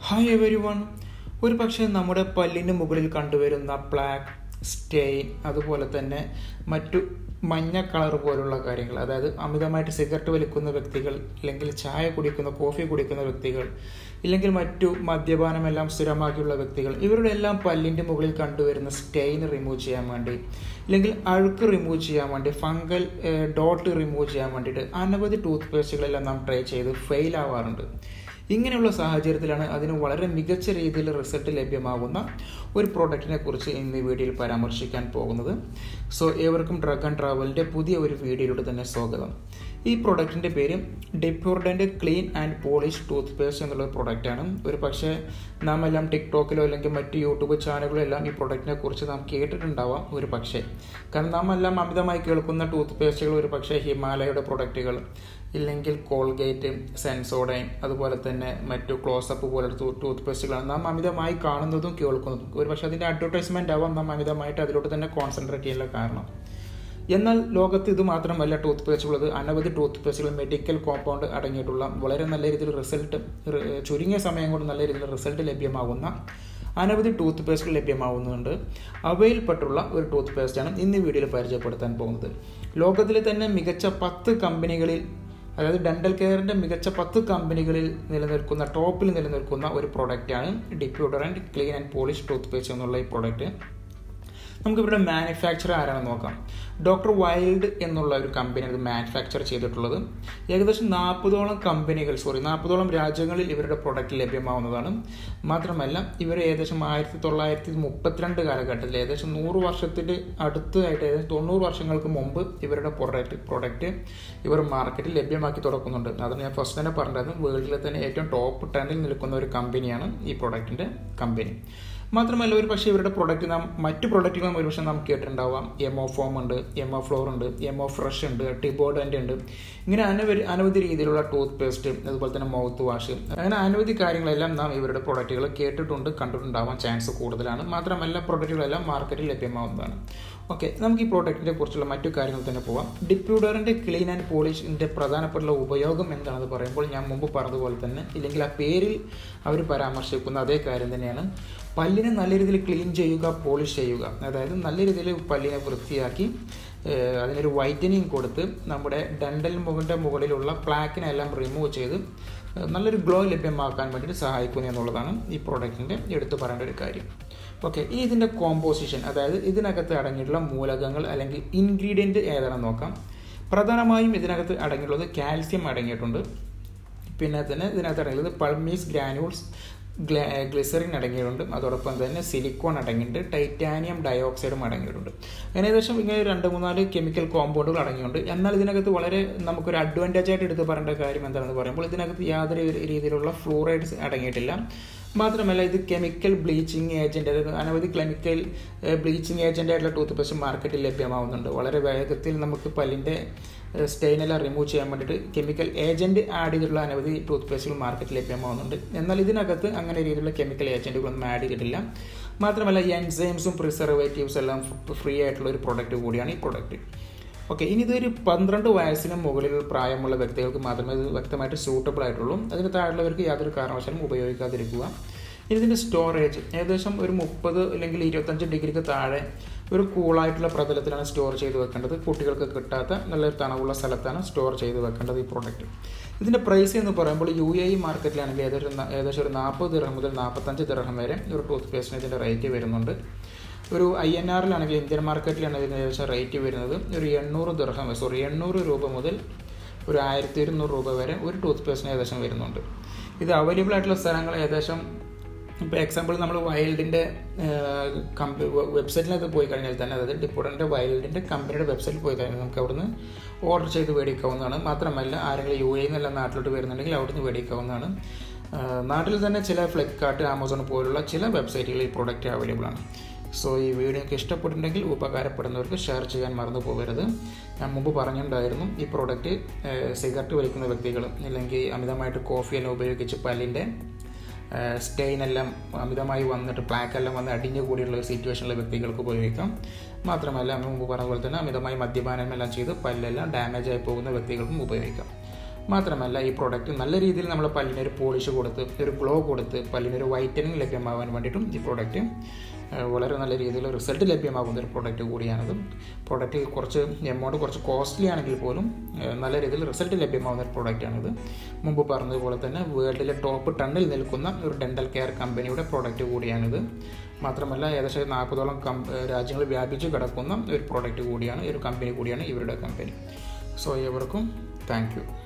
hi every one ഒരു പക്ഷേ നമ്മുടെ പല്ലിന് മുകളിൽ കണ്ടുവരുന്ന പ്ലാക്ക് സ്റ്റെയിൻ അതുപോലെ തന്നെ മറ്റു മഞ്ഞ കളർ പോലുള്ള കാര്യങ്ങൾ അതായത് അമിതമായിട്ട് സിഗരറ്റ് വലിക്കുന്ന വ്യക്തികൾ അല്ലെങ്കിൽ ചായ കുടിക്കുന്ന കോഫി കുടിക്കുന്ന വ്യക്തികൾ ഇല്ലെങ്കിൽ മറ്റു മദ്യപാനമെല്ലാം സ്ഥിരമാക്കിയുള്ള വ്യക്തികൾ ഇവരുടെ എല്ലാം പല്ലിൻ്റെ മുകളിൽ കണ്ടുവരുന്ന സ്റ്റെയിൻ റിമൂവ് ചെയ്യാൻ വേണ്ടി ഇല്ലെങ്കിൽ അഴുക്ക് റിമൂവ് ചെയ്യാൻ വേണ്ടി ഫംഗൽ ഡോട്ട് റിമൂവ് ചെയ്യാൻ വേണ്ടിയിട്ട് അനവധി ടൂത്ത് പേസ്റ്റുകളെല്ലാം നാം ട്രൈ ചെയ്ത് ഫെയിൽ ആവാറുണ്ട് ഇങ്ങനെയുള്ള സാഹചര്യത്തിലാണ് അതിന് വളരെ മികച്ച രീതിയിൽ റിസൾട്ട് ലഭ്യമാകുന്ന ഒരു പ്രോഡക്റ്റിനെ കുറിച്ച് ഇന്ന് ഈ വീഡിയോയിൽ പരാമർശിക്കാൻ പോകുന്നത് സോ ഏവർക്കും ഡ്രഗ് ആൻഡ് ട്രാവലിൻ്റെ പുതിയ ഒരു വീഡിയോയിലൂടെ തന്നെ സ്വാഗതം ഈ പ്രോഡക്റ്റിൻ്റെ പേര് ഡിപ്യൂർഡൻ്റ് clean and polish toothpaste എന്നുള്ള പ്രോഡക്റ്റാണ് ഒരു പക്ഷേ നാം എല്ലാം ടിക്ടോക്കിലോ അല്ലെങ്കിൽ മറ്റ് യൂട്യൂബ് ചാനലുകളോ എല്ലാം ഈ പ്രോഡക്റ്റിനെ കുറിച്ച് നാം കേട്ടിട്ടുണ്ടാവാം ഒരു പക്ഷേ കാരണം നാം എല്ലാം അമിതമായി കേൾക്കുന്ന ടൂത്ത് പേസ്റ്റുകൾ ഒരു പക്ഷേ ഹിമാലയയുടെ പ്രൊഡക്റ്റുകൾ ഇല്ലെങ്കിൽ കോൾഗേറ്റ് സെൻസോഡൈൻ അതുപോലെ തന്നെ മറ്റു ക്ലോസപ്പ് പോലുള്ള ടൂത്ത് പേസ്റ്റുകളാണ് നാം അമിതമായി കാണുന്നതും കേൾക്കുന്നതും ഒരു പക്ഷേ അതിൻ്റെ അഡ്വർടൈസ്മെൻ്റ് ആവാം നാം അമിതമായിട്ട് അതിലോട്ട് തന്നെ കോൺസെൻട്രേറ്റ് ചെയ്യാനുള്ള കാരണം എന്നാൽ ലോകത്ത് ഇത് മാത്രമല്ല ടൂത്ത് പേസ്റ്റുള്ളത് അനവധി ടൂത്ത് പേസ്റ്റുകൾ മെഡിക്കൽ കോമ്പൗണ്ട് അടങ്ങിയിട്ടുള്ള വളരെ നല്ല രീതിയിൽ റിസൾട്ട് ചുരുങ്ങിയ സമയം കൊണ്ട് നല്ല രീതിയിൽ റിസൾട്ട് ലഭ്യമാകുന്ന അനവധി ടൂത്ത് പേസ്റ്റുകൾ ലഭ്യമാകുന്നുണ്ട് അവയിൽപ്പെട്ടുള്ള ഒരു ടൂത്ത് പേസ്റ്റാണ് ഇന്ന് വീഡിയോയിൽ പരിചയപ്പെടുത്താൻ പോകുന്നത് ലോകത്തിലെ തന്നെ മികച്ച പത്ത് കമ്പനികളിൽ അതായത് ഡെൻ്റൽ കെയറിൻ്റെ മികച്ച പത്ത് കമ്പനികളിൽ നിലനിൽക്കുന്ന ടോപ്പിൽ നിലനിൽക്കുന്ന ഒരു പ്രോഡക്റ്റാണ് ഡിപ്യൂഡറൻറ്റ് clean and polish toothpaste എന്നുള്ള ഈ പ്രോഡക്റ്റ് നമുക്ക് ഇവരുടെ മാനുഫാക്ചർ ആരാണെന്ന് നോക്കാം ഡോക്ടർ വൈൽഡ് എന്നുള്ള ഒരു കമ്പനി ഇത് മാനുഫാക്ചർ ചെയ്തിട്ടുള്ളത് ഏകദേശം നാൽപ്പതോളം കമ്പനികൾ സോറി നാൽപ്പതോളം രാജ്യങ്ങളിൽ ഇവരുടെ പ്രൊഡക്റ്റ് ലഭ്യമാവുന്നതാണ് മാത്രമല്ല ഇവർ ഏകദേശം ആയിരത്തി തൊള്ളായിരത്തി മുപ്പത്തിരണ്ട് കാലഘട്ടത്തിൽ ഏകദേശം നൂറ് വർഷത്തിൻ്റെ അടുത്തായിട്ട് ഏകദേശം തൊണ്ണൂറ് വർഷങ്ങൾക്ക് മുമ്പ് ഇവരുടെ പ്രൊഡക്റ്റ് പ്രൊഡക്റ്റ് ഇവർ മാർക്കറ്റിൽ ലഭ്യമാക്കി തുടക്കുന്നുണ്ട് അതാണ് ഞാൻ ഫസ്റ്റ് തന്നെ പറഞ്ഞത് വേൾഡിലെ തന്നെ ഏറ്റവും ടോപ്പ് ടെന്നിൽ നിൽക്കുന്ന ഒരു കമ്പനിയാണ് ഈ പ്രൊഡക്റ്റിൻ്റെ കമ്പനി മാത്രമല്ല ഒരു പക്ഷേ ഇവരുടെ പ്രൊഡക്റ്റ് നാം മറ്റു പ്രൊഡക്റ്റുകളും ഒരു പക്ഷേ നാം കേട്ടിട്ടുണ്ടാവാം എമോ ഫോം ഉണ്ട് എമോ ഫ്ലോർ ഉണ്ട് എമോ ഫ്രഷ് ഉണ്ട് ടിബോഡൻ്റ് ഉണ്ട് ഇങ്ങനെ അനവധി അനവധി രീതിയിലുള്ള ടൂത്ത് പേസ്റ്റ് അതുപോലെ തന്നെ മൗത്ത് വാഷ് അങ്ങനെ അനവധി കാര്യങ്ങളെല്ലാം നാം ഇവരുടെ പ്രൊഡക്റ്റുകൾ കേട്ടിട്ടുണ്ട് കണ്ടിട്ടുണ്ടാവാൻ ചാൻസ് കൂടുതലാണ് മാത്രമല്ല പ്രൊഡക്റ്റുകളെല്ലാം മാർക്കറ്റിൽ ലഭ്യമാവുന്നതാണ് ഓക്കെ നമുക്ക് ഈ പ്രോഡക്റ്റിനെ കുറിച്ചുള്ള മറ്റു കാര്യങ്ങൾ തന്നെ പോവാം ഡിപ്യൂഡറിൻ്റെ ക്ലീൻ ആൻഡ് പോളിഷിൻ്റെ പ്രധാനപ്പെട്ട ഉപയോഗം എന്താണെന്ന് പറയുമ്പോൾ ഞാൻ മുമ്പ് പറഞ്ഞതുപോലെ തന്നെ ഇല്ലെങ്കിൽ ആ പേരിൽ അവർ പരാമർശിക്കുന്ന അതേ കാര്യം തന്നെയാണ് പല്ലിനെ നല്ല രീതിയിൽ ക്ലീൻ ചെയ്യുക പോളിഷ് ചെയ്യുക അതായത് നല്ല രീതിയിൽ പല്ലിനെ വൃത്തിയാക്കി അതിനൊരു വൈറ്റനിങ് കൊടുത്ത് നമ്മുടെ ഡെൻ്റൽ മുഖൻ്റെ മുകളിലുള്ള പ്ലാക്കിനെല്ലാം റിമൂവ് ചെയ്ത് നല്ലൊരു ഗ്ലോ ലഭ്യമാക്കാൻ വേണ്ടിയിട്ട് സഹായിക്കുന്നു എന്നുള്ളതാണ് ഈ പ്രോഡക്റ്റിൻ്റെ എടുത്തു പറയേണ്ട ഒരു കാര്യം ഓക്കെ ഇനി ഇതിൻ്റെ കോമ്പോസിഷൻ അതായത് ഇതിനകത്ത് അടങ്ങിയിട്ടുള്ള മൂലകങ്ങൾ അല്ലെങ്കിൽ ഇൻഗ്രീഡിയൻറ്റ് ഏതാണെന്ന് നോക്കാം പ്രധാനമായും ഇതിനകത്ത് അടങ്ങിയിട്ടുള്ളത് കാൽസ്യം അടങ്ങിയിട്ടുണ്ട് പിന്നെ തന്നെ ഇതിനകത്ത് അടങ്ങിയിട്ടുള്ളത് പൾമീസ് ഗ്രാനുൾസ് ഗ്ലിസറിൻ അടങ്ങിയിട്ടുണ്ട് അതോടൊപ്പം തന്നെ സിലിക്കോൺ അടങ്ങിയിട്ടുണ്ട് ടൈറ്റാനിയം ഡയോക്സൈഡും അടങ്ങിയിട്ടുണ്ട് ഏകദേശം ഇങ്ങനെ രണ്ട് മൂന്നാല് കെമിക്കൽ കോമ്പൗണ്ടുകൾ അടങ്ങിയിട്ടുണ്ട് എന്നാൽ ഇതിനകത്ത് വളരെ നമുക്കൊരു അഡ്വാൻറ്റേജ് ആയിട്ട് എടുത്ത് പറയേണ്ട കാര്യം എന്താണെന്ന് പറയുമ്പോൾ ഇതിനകത്ത് യാതൊരു രീതിയിലുള്ള ഫ്ലൂറൈഡ്സ് അടങ്ങിയിട്ടില്ല മാത്രമല്ല ഇത് കെമിക്കൽ ബ്ലീച്ചിങ് ഏജൻറ്റ് അതായത് അനവധി കെമിക്കൽ ബ്ലീച്ചിങ് ഏജൻ്റ് ആയിട്ടുള്ള ടൂത്ത് പേസ്റ്റ് മാർക്കറ്റിൽ ലഭ്യമാവുന്നുണ്ട് വളരെ വേഗത്തിൽ നമുക്ക് പല്ലിൻ്റെ സ്റ്റെയിനെല്ലാം റിമൂവ് ചെയ്യാൻ വേണ്ടിയിട്ട് കെമിക്കൽ ഏജൻറ്റ് ആഡ് ചെയ്തിട്ടുള്ള അനവധി ടൂത്ത് പേസ്റ്റുകൾ മാർക്കറ്റിൽ ലഭ്യമാവുന്നുണ്ട് എന്നാൽ ഇതിനകത്ത് അങ്ങനെ രീതിയിലുള്ള കെമിക്കൽ ഏജൻറ്റുകളൊന്നും ആഡ് ചെയ്തിട്ടില്ല മാത്രമല്ല എൻസൈംസും പ്രിസർവേറ്റീവ്സ് എല്ലാം ഫ്രീ ആയിട്ടുള്ള ഒരു പ്രൊഡക്റ്റ് കൂടിയാണ് ഈ പ്രൊഡക്റ്റ് ഓക്കെ ഇനി ഇതൊരു പന്ത്രണ്ട് വയസ്സിന് മുകളിൽ പ്രായമുള്ള വ്യക്തികൾക്ക് മാത്രമേ ഇത് വ്യക്തമായിട്ട് സൂട്ടബിൾ ആയിട്ടുള്ളൂ അതിന് താഴെയുള്ളവർക്ക് യാതൊരു കാരണവശാലും ഉപയോഗിക്കാതിരിക്കുക ഇനി ഇതിൻ്റെ സ്റ്റോറേജ് ഏകദേശം ഒരു മുപ്പത് അല്ലെങ്കിൽ ഇരുപത്തഞ്ച് ഡിഗ്രിക്ക് താഴെ ഒരു കൂളായിട്ടുള്ള പ്രതലത്തിലാണ് സ്റ്റോർ ചെയ്ത് വെക്കേണ്ടത് കുട്ടികൾക്ക് കിട്ടാത്ത നല്ലൊരു തണവുള്ള സ്ഥലത്താണ് സ്റ്റോർ ചെയ്ത് വെക്കേണ്ടത് ഈ പ്രോഡക്റ്റ് ഇതിൻ്റെ പ്രൈസ് എന്ന് പറയുമ്പോൾ യു എ ഇ മാർക്കറ്റിലാണെങ്കിൽ ഏകദേശം ഏകദേശം ഒരു നാൽപ്പത് ദിർഹം മുതൽ നാൽപ്പത്തഞ്ച് ദിർഹം വരെ ഒരു ടൂത്ത് പേസ്റ്റിന് ഇതിൻ്റെ റേറ്റ് വരുന്നുണ്ട് ഒരു ഐ എൻ ആറിലാണെങ്കിൽ ഇന്ത്യൻ മാർക്കറ്റിലാണ് ഇതിന് ഏകദേശം റേറ്റ് വരുന്നത് ഒരു എണ്ണൂറ് ദിർഹം സോറി എണ്ണൂറ് രൂപ മുതൽ ഒരു ആയിരത്തി ഇരുന്നൂറ് രൂപ വരെ ഒരു ടൂത്ത് പേസ്റ്റിന് ഏകദേശം വരുന്നുണ്ട് ഇത് അവൈലബിൾ ആയിട്ടുള്ള സ്ഥലങ്ങൾ ഏകദേശം ഇപ്പോൾ എക്സാമ്പിൾ നമ്മൾ വൈൽഡിൻ്റെ കമ്പ വെബ്സൈറ്റിനകത്ത് പോയി കഴിഞ്ഞാൽ തന്നെ അതായത് ഡിപ്പോഡൻ്റെ വൈൽഡിൻ്റെ കമ്പനിയുടെ വെബ്സൈറ്റിൽ പോയി കഴിഞ്ഞാൽ നമുക്ക് അവിടുന്ന് ഓർഡർ ചെയ്ത് മേടിക്കാവുന്നതാണ് മാത്രമല്ല ആരെങ്കിലും യു എ നിന്നല്ല നാട്ടിലോട്ട് വരുന്നുണ്ടെങ്കിൽ അവിടുന്ന് മേടിക്കാവുന്നതാണ് നാട്ടിൽ തന്നെ ചില ഫ്ലിപ്കാർട്ട് ആമസോൺ പോലുള്ള ചില വെബ്സൈറ്റുകളിൽ ഈ പ്രോഡക്റ്റ് അവൈലബിൾ ആണ് സോ ഈ വീഡിയോ നിങ്ങൾക്ക് ഇഷ്ടപ്പെട്ടിട്ടുണ്ടെങ്കിൽ ഉപകാരപ്പെടുന്നവർക്ക് ഷെയർ ചെയ്യാൻ മറന്നു പോകരുത് ഞാൻ മുമ്പ് പറഞ്ഞിട്ടുണ്ടായിരുന്നു ഈ പ്രോഡക്റ്റ് സിഗരറ്റ് വലിക്കുന്ന വ്യക്തികൾ അല്ലെങ്കിൽ അമിതമായിട്ട് കോഫിയെല്ലാം ഉപയോഗിച്ച് പല്ലിൻ്റെ സ്റ്റെയിൻ എല്ലാം അമിതമായി വന്നിട്ട് പ്ലാക്ക് എല്ലാം വന്ന് അടിഞ്ഞു കൂടിയുള്ള ഒരു സിറ്റുവേഷനിലെ വ്യക്തികൾക്ക് ഉപയോഗിക്കാം മാത്രമല്ല മുമ്പ് പറഞ്ഞ പോലെ തന്നെ അമിതമായി മദ്യപാനം എല്ലാം ചെയ്ത് പല്ലെല്ലാം ഡാമേജ് ആയി പോകുന്ന വ്യക്തികൾക്കും ഉപയോഗിക്കാം മാത്രമല്ല ഈ പ്രോഡക്റ്റ് നല്ല രീതിയിൽ നമ്മൾ പല്ലിനൊരു പോളിഷ് കൊടുത്ത് ഒരു ഗ്ലോ കൊടുത്ത് പല്ലിനൊരു വൈറ്റനിങ് ലഭ്യമാകാൻ വേണ്ടിയിട്ടും ഈ പ്രോഡക്റ്റ് വളരെ നല്ല രീതിയിൽ റിസൾട്ട് ലഭ്യമാകുന്ന ഒരു പ്രോഡക്റ്റ് കൂടിയാണത് പ്രോഡക്റ്റ് കുറച്ച് എമൗണ്ട് കുറച്ച് കോസ്റ്റ്ലി ആണെങ്കിൽ പോലും നല്ല രീതിയിൽ റിസൾട്ട് ലഭ്യമാകുന്ന ഒരു പ്രോഡക്റ്റാണിത് മുമ്പ് പറഞ്ഞതുപോലെ തന്നെ വേൾഡിലെ ടോപ്പ് ടണ്ണിൽ നിൽക്കുന്ന ഒരു ഡെൻ്റൽ കെയർ കമ്പനിയുടെ പ്രോഡക്റ്റ് കൂടിയാണിത് മാത്രമല്ല ഏകദേശം നാൽപ്പതോളം കം രാജ്യങ്ങൾ വ്യാപിച്ച് കിടക്കുന്ന ഒരു പ്രോഡക്റ്റ് കൂടിയാണ് ഒരു കമ്പനി കൂടിയാണ് ഇവരുടെ കമ്പനി സോ ഇവർക്കും താങ്ക്